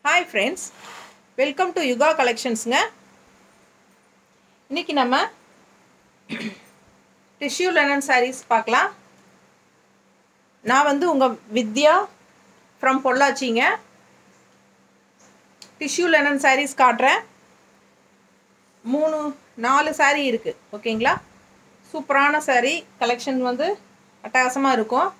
hi friends welcome to Yuga கலெக்ஷன்ஸுங்க இன்றைக்கி நம்ம டிஷ்யூ லெனன் sarees பார்க்கலாம் நான் வந்து உங்கள் வித்யா ஃப்ரம் பொள்ளாச்சிங்க டிஷ்யூ லெனன் sarees காட்டுறேன் மூணு நாலு saree இருக்குது ஓகேங்களா சூப்பரான saree கலெக்ஷன் வந்து அட்டகாசமாக இருக்கும்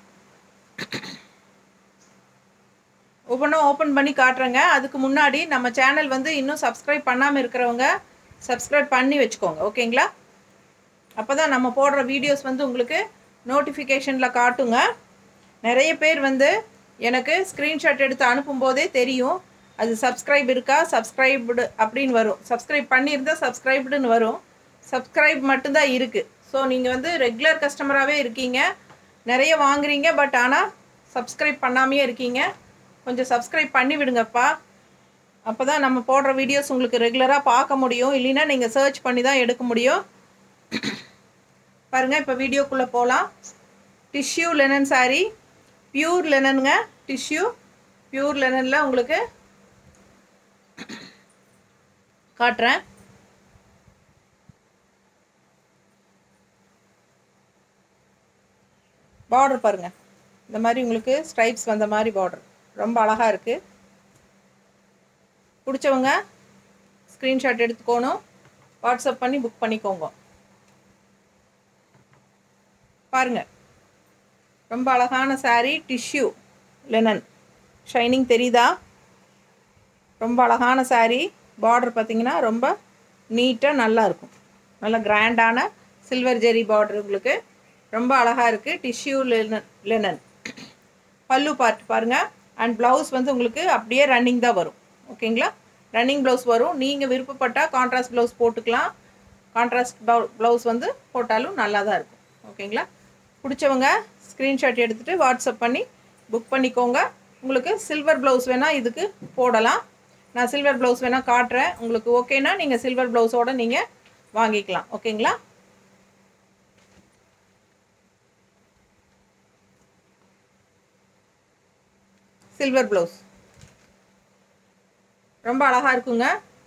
ஒவ்வொன்றும் ஓப்பன் பண்ணி காட்டுறேங்க அதுக்கு முன்னாடி நம்ம சேனல் வந்து இன்னும் சப்ஸ்கிரைப் பண்ணாமல் இருக்கிறவங்க சப்ஸ்கிரைப் பண்ணி வச்சுக்கோங்க ஓகேங்களா அப்போ தான் நம்ம போடுற வீடியோஸ் வந்து உங்களுக்கு நோட்டிஃபிகேஷனில் காட்டுங்க நிறைய பேர் வந்து எனக்கு ஸ்க்ரீன்ஷாட் எடுத்து அனுப்பும்போதே தெரியும் அது சப்ஸ்கிரைப் இருக்கா சப்ஸ்கிரைப்டு அப்படின்னு வரும் சப்ஸ்கிரைப் பண்ணியிருந்தால் சப்ஸ்கிரைப்டுன்னு வரும் சப்ஸ்கிரைப் மட்டும்தான் இருக்குது ஸோ நீங்கள் வந்து ரெகுலர் கஸ்டமராகவே இருக்கீங்க நிறைய வாங்குறீங்க பட் ஆனால் சப்ஸ்கிரைப் பண்ணாமையே இருக்கீங்க கொஞ்சம் சப்ஸ்கிரைப் பண்ணி விடுங்கப்பா அப்போ தான் நம்ம போடுற வீடியோஸ் உங்களுக்கு ரெகுலராக பார்க்க முடியும் இல்லைன்னா நீங்கள் சர்ச் பண்ணி தான் எடுக்க முடியும் பாருங்கள் இப்போ வீடியோக்குள்ளே போகலாம் டிஷ்யூ லெனன் saree பியூர் லெனனுங்க டிஷ்யூ பியூர் லெனனில் உங்களுக்கு காட்டுறேன் பார்டர் பாருங்கள் இந்த மாதிரி உங்களுக்கு ஸ்ட்ரைப்ஸ் வந்த மாதிரி பார்டர் ரொம்ப அழகாக இருக்குது பிடிச்சவங்க ஸ்க்ரீன்ஷாட் எடுத்துக்கோணும் வாட்ஸ்அப் பண்ணி புக் பண்ணிக்கோங்க பாருங்க ரொம்ப அழகான saree டிஷ்யூ லெனன் ஷைனிங் தெரியுதா ரொம்ப அழகான saree பார்டர் பார்த்தீங்கன்னா ரொம்ப நீட்டாக நல்லா இருக்கும் நல்ல கிராண்டான சில்வர் ஜெரி பார்டர் உங்களுக்கு ரொம்ப அழகாக இருக்குது tissue linen linen pallu part பாருங்கள் அண்ட் ப்ளவுஸ் வந்து உங்களுக்கு அப்படியே ரன்னிங் தான் வரும் ஓகேங்களா ரன்னிங் ப்ளவுஸ் வரும் நீங்கள் விருப்பப்பட்டால் கான்ட்ராஸ்ட் ப்ளவுஸ் போட்டுக்கலாம் கான்ட்ராஸ்ட் ப்ளவுஸ் வந்து போட்டாலும் நல்லா தான் இருக்கும் ஓகேங்களா பிடிச்சவங்க ஸ்க்ரீன்ஷாட் எடுத்துகிட்டு வாட்ஸ்அப் பண்ணி புக் பண்ணிக்கோங்க உங்களுக்கு சில்வர் ப்ளவுஸ் வேணால் இதுக்கு போடலாம் நான் சில்வர் ப்ளவுஸ் வேணால் காட்டுறேன் உங்களுக்கு ஓகேனா நீங்கள் சில்வர் ப்ளவுஸோடு நீங்கள் வாங்கிக்கலாம் ஓகேங்களா சில்வர் ப்ளவுஸ் ரொம்ப அழகாக இருக்குங்க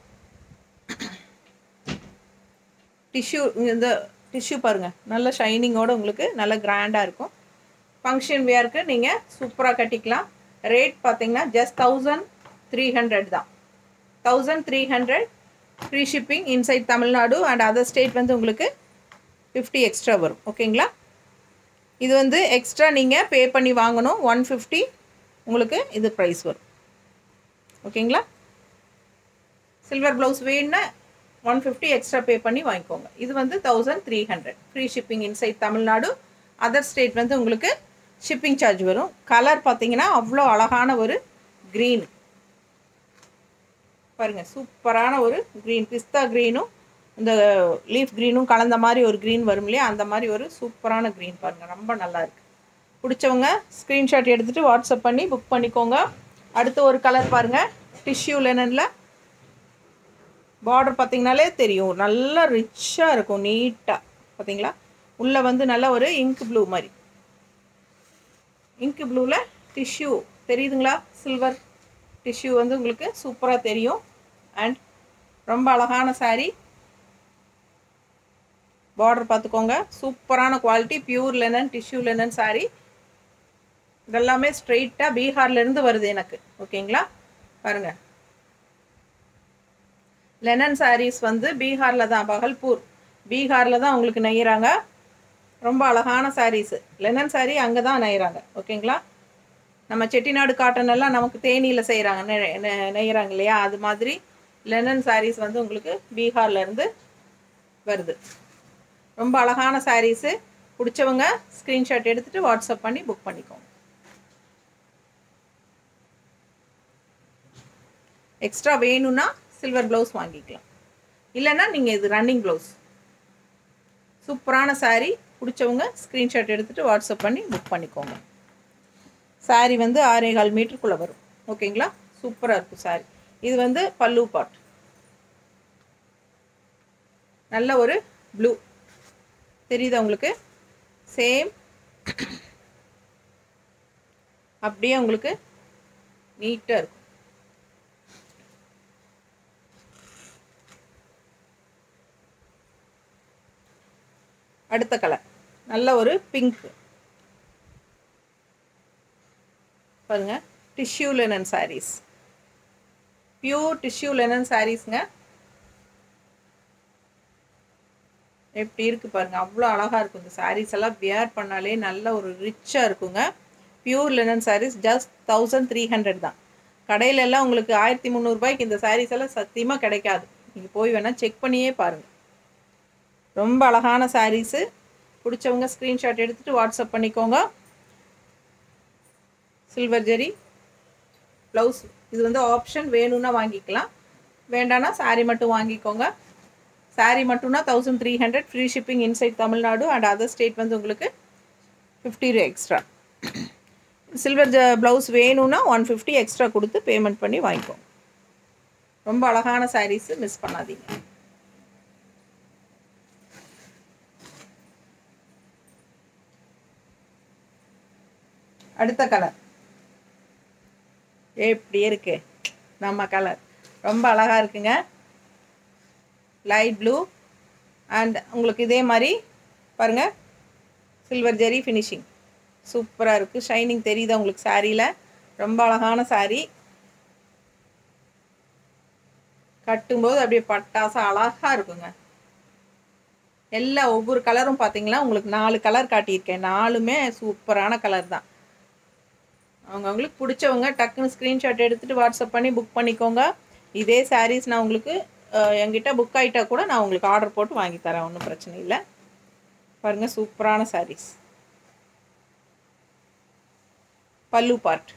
டிஷ்யூ இந்த டிஷ்யூ பாருங்கள் நல்ல ஷைனிங்கோடு உங்களுக்கு நல்ல கிராண்டாக இருக்கும் ஃபங்க்ஷன் வேருக்கு நீங்கள் சூப்பராக கட்டிக்கலாம் ரேட் பார்த்தீங்கன்னா ஜஸ்ட் தௌசண்ட் த்ரீ ஹண்ட்ரட் தான் thousand three hundred free shipping inside Tamil Nadu and other state வந்து உங்களுக்கு ஃபிஃப்டி எக்ஸ்ட்ரா வரும் ஓகேங்களா இது வந்து எக்ஸ்ட்ரா நீங்கள் பே பண்ணி வாங்கணும் ஒன் ஃபிஃப்டி உங்களுக்கு இது ப்ரைஸ் வரும் ஓகேங்களா சில்வர் ப்ளவுஸ் வேணுன்னா ஒன் ஃபிஃப்டி எக்ஸ்ட்ரா பே பண்ணி வாங்கிக்கோங்க இது வந்து thousand three hundred free shipping inside Tamil Nadu other state வந்து உங்களுக்கு ஷிப்பிங் சார்ஜ் வரும் கலர் பார்த்தீங்கன்னா அவ்வளோ அழகான ஒரு க்ரீன் பாருங்கள் சூப்பரான ஒரு க்ரீன் பிஸ்தா க்ரீனும் இந்த லீஃப் க்ரீனும் கலந்த மாதிரி ஒரு க்ரீன் வரும் இல்லையா அந்த மாதிரி ஒரு சூப்பரான க்ரீன் பாருங்கள் ரொம்ப நல்லா இருக்குது பிடிச்சவங்க ஸ்க்ரீன்ஷாட் எடுத்துகிட்டு வாட்ஸ்அப் பண்ணி புக் பண்ணிக்கோங்க அடுத்து ஒரு கலர் பாருங்கள் டிஷ்யூ லெனனில் பார்டர் பார்த்திங்கனாலே தெரியும் நல்லா ரிச்சாக இருக்கும் நீட்டாக பார்த்தீங்களா உள்ளே வந்து நல்ல ஒரு இங்க் ப்ளூ மாதிரி இங்க் ப்ளூவில் டிஷ்யூ தெரியுதுங்களா சில்வர் டிஷ்யூ வந்து உங்களுக்கு சூப்பராக தெரியும் அண்ட் ரொம்ப அழகான saree பார்டர் பார்த்துக்கோங்க சூப்பரான quality pure linen tissue linen saree இதெல்லாமே ஸ்ட்ரெயிட்டாக பீகார்லேருந்து வருது எனக்கு ஓகேங்களா பாருங்கள் லெனன் சாரீஸ் வந்து பீகாரில் தான் பகல்பூர் பீகாரில் தான் உங்களுக்கு நெய்கிறாங்க ரொம்ப அழகான சாரீஸு லெனன் சாரீ அங்கே தான் நெய்கிறாங்க ஓகேங்களா நம்ம செட்டிநாடு காட்டன் எல்லாம் நமக்கு தேனியில் செய்கிறாங்க நெய்கிறாங்க இல்லையா அது மாதிரி லெனன் சாரீஸ் வந்து உங்களுக்கு பீகார்லேருந்து வருது ரொம்ப அழகான சாரீஸு பிடிச்சவங்க ஸ்க்ரீன்ஷாட் எடுத்துகிட்டு வாட்ஸ்அப் பண்ணி புக் பண்ணிக்கோங்க எக்ஸ்ட்ரா வேணும்னா சில்வர் ப்ளவுஸ் வாங்கிக்கலாம் இல்லைன்னா நீங்கள் இது ரன்னிங் ப்ளவுஸ் சூப்பரான saree பிடிச்சவங்க ஸ்க்ரீன்ஷாட் எடுத்துகிட்டு வாட்ஸ்அப் பண்ணி புக் பண்ணிக்கோங்க saree வந்து ஆறே கால் மீட்டருக்குள்ளே வரும் ஓகேங்களா சூப்பராக இருக்கும் saree இது வந்து பல்லு பாட் நல்ல ஒரு ப்ளூ தெரியுதா உங்களுக்கு சேம் அப்படியே உங்களுக்கு நீட்டாக இருக்கும் அடுத்த கலர் நல்ல ஒரு பிங்க் பாருங்க tissue linen saris pure tissue linen சாரீஸ்ங்க எப்படி இருக்கு பாருங்க அவ்வளோ அழகா இருக்கும் இந்த சாரீஸ் எல்லாம் வியர் பண்ணாலே நல்ல ஒரு ரிச்சாக இருக்குங்க pure linen saris just thousand three hundred தான் கடையில எல்லாம் உங்களுக்கு ஆயிரத்தி முந்நூறுபாய்க்கு இந்த சாரீஸ் எல்லாம் சத்தியமாக கிடைக்காது நீங்கள் போய் வேணால் செக் பண்ணியே பாருங்கள் ரொம்ப அழகான சாரீஸு பிடிச்சவங்க ஸ்க்ரீன்ஷாட் எடுத்துகிட்டு வாட்ஸ்அப் பண்ணிக்கோங்க சில்வர் ஜெரி ப்ளவுஸ் இது வந்து ஆப்ஷன் வேணும்னா வாங்கிக்கலாம் வேண்டானா சாரீ மட்டும் வாங்கிக்கோங்க சாரீ மட்டும்னா thousand three hundred free shipping inside Tamil Nadu and other state வந்து உங்களுக்கு ஃபிஃப்டி எக்ஸ்ட்ரா சில்வர் ஜ ப்ளவுஸ் வேணும்னா ஒன் ஃபிஃப்டி எக்ஸ்ட்ரா கொடுத்து பேமெண்ட் பண்ணி வாங்கிக்கோங்க ரொம்ப அழகான சாரீஸு மிஸ் பண்ணாதீங்க அடுத்த கலர் எப்படி இருக்கு நம்ம கலர் ரொம்ப அழகா இருக்குங்க லைட் ப்ளூ அண்ட் உங்களுக்கு இதே மாதிரி பாருங்க சில்வர் ஜெரி ஃபினிஷிங் சூப்பராக இருக்குது ஷைனிங் தெரியுதா உங்களுக்கு சாரியில் ரொம்ப அழகான சாரீ கட்டும்போது அப்படியே பட்டாசம் அழகாக இருக்குங்க எல்லா ஒவ்வொரு கலரும் பார்த்தீங்களா உங்களுக்கு நாலு கலர் காட்டியிருக்கேன் நாலுமே சூப்பரான கலர் தான் அவங்கவுங்களுக்கு பிடிச்சவங்க டக்குன்னு ஸ்க்ரீன்ஷாட் எடுத்துகிட்டு வாட்ஸ்அப் பண்ணி புக் பண்ணிக்கோங்க இதே சாரீஸ் நான் உங்களுக்கு அஹ், என்கிட்ட புக் ஆகிட்டா கூட நான் உங்களுக்கு ஆர்டர் போட்டு வாங்கி தரேன் ஒன்றும் பிரச்சனை இல்லை பாருங்கள் சூப்பரான சாரீஸ் பல்லு பார்ட்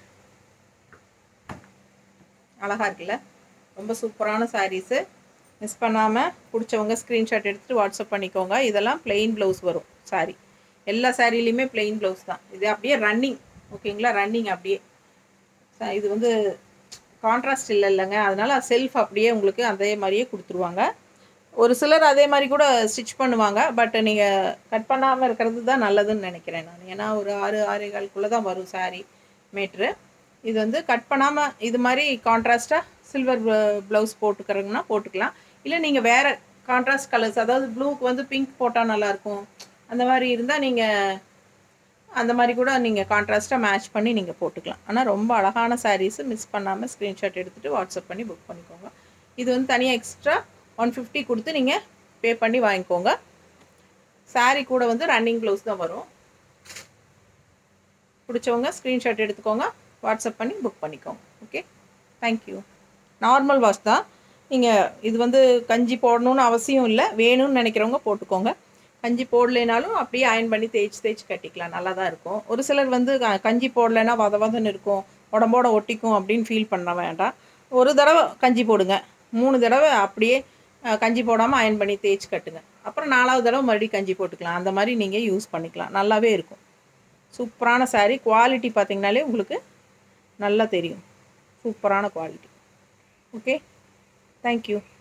அழகா இருக்குல்ல ரொம்ப சூப்பரான சாரீஸு மிஸ் பண்ணாமல் பிடிச்சவங்க ஸ்க்ரீன்ஷாட் எடுத்துகிட்டு வாட்ஸ்அப் பண்ணிக்கோங்க இதெல்லாம் plain ப்ளவுஸ் வரும் சாரி எல்லா சாரீலையுமே plain ப்ளவுஸ் தான் இது அப்படியே ரன்னிங் ஓகேங்களா ரன்னிங் அப்படியே ச- இது வந்து கான்ட்ராஸ்ட் இல்லை இல்லைங்க அதனால செல்ஃப் அப்படியே உங்களுக்கு அதே மாதிரியே கொடுத்துருவாங்க ஒரு சிலர் அதே மாதிரி கூட ஸ்டிச் பண்ணுவாங்க பட் நீங்கள் கட் பண்ணாமல் இருக்கிறது தான் நல்லதுன்னு நினைக்கிறேன் நான் ஏன்னா ஒரு ஆறு ஆறே கால்குள்ளே தான் வரும் சாரி மேட்ரு இது வந்து கட் பண்ணாமல் இது மாதிரி கான்ட்ராஸ்ட்டாக சில்வர் ப்ளவுஸ் போட்டுக்கிறதுனா போட்டுக்கலாம் இல்லை நீங்கள் வேறு கான்ட்ராஸ்ட் கலர்ஸ் அதாவது ப்ளூக்கு வந்து பிங்க் போட்டால் நல்லாயிருக்கும் அந்த மாதிரி இருந்தால் நீங்கள் அந்த மாதிரி கூட நீங்கள் கான்ட்ராஸ்ட்டாக மேட்ச் பண்ணி நீங்கள் போட்டுக்கலாம் ஆனால் ரொம்ப அழகான சாரீஸு மிஸ் பண்ணாமல் ஸ்க்ரீன்ஷாட் எடுத்துகிட்டு வாட்ஸ்அப் பண்ணி புக் பண்ணிக்கோங்க இது வந்து தனியாக எக்ஸ்ட்ரா ஒன் ஃபிஃப்டி கொடுத்து நீங்கள் பே பண்ணி வாங்கிக்கோங்க saree கூட வந்து ரன்னிங் ப்ளவுஸ் தான் வரும் பிடிச்சவங்க ஸ்க்ரீன்ஷாட் எடுத்துக்கோங்க வாட்ஸ்அப் பண்ணி புக் பண்ணிக்கோங்க ஓகே தேங்க்யூ நார்மல் வாஷ் தான் நீங்கள் இது வந்து கஞ்சி போடணும்னு அவசியம் இல்லை வேணும்னு நினைக்கிறவங்க போட்டுக்கோங்க கஞ்சி போடலைனாலும் அப்படியே அயன் பண்ணி தேய்ச்சி தேய்ச்சி கட்டிக்கலாம் நல்லா தான் இருக்கும் ஒரு சிலர் வந்து க- கஞ்சி போடலைன்னா வத வதன்னு இருக்கும் உடம்போட ஒட்டிக்கும் அப்படின்னு ஃபீல் பண்ண வேண்டாம் ஒரு தடவை கஞ்சி போடுங்க மூணு தடவை அப்படியே அஹ், கஞ்சி போடாமல் அயன் பண்ணி தேய்ச்சி கட்டுங்க அப்புறம் நாலாவது தடவை மறுபடியும் கஞ்சி போட்டுக்கலாம் அந்த மாதிரி நீங்கள் யூஸ் பண்ணிக்கலாம் நல்லாவே இருக்கும் சூப்பரான saree குவாலிட்டி பார்த்தீங்கனாலே உங்களுக்கு நல்லா தெரியும் சூப்பரான குவாலிட்டி ஓகே தேங்க்யூ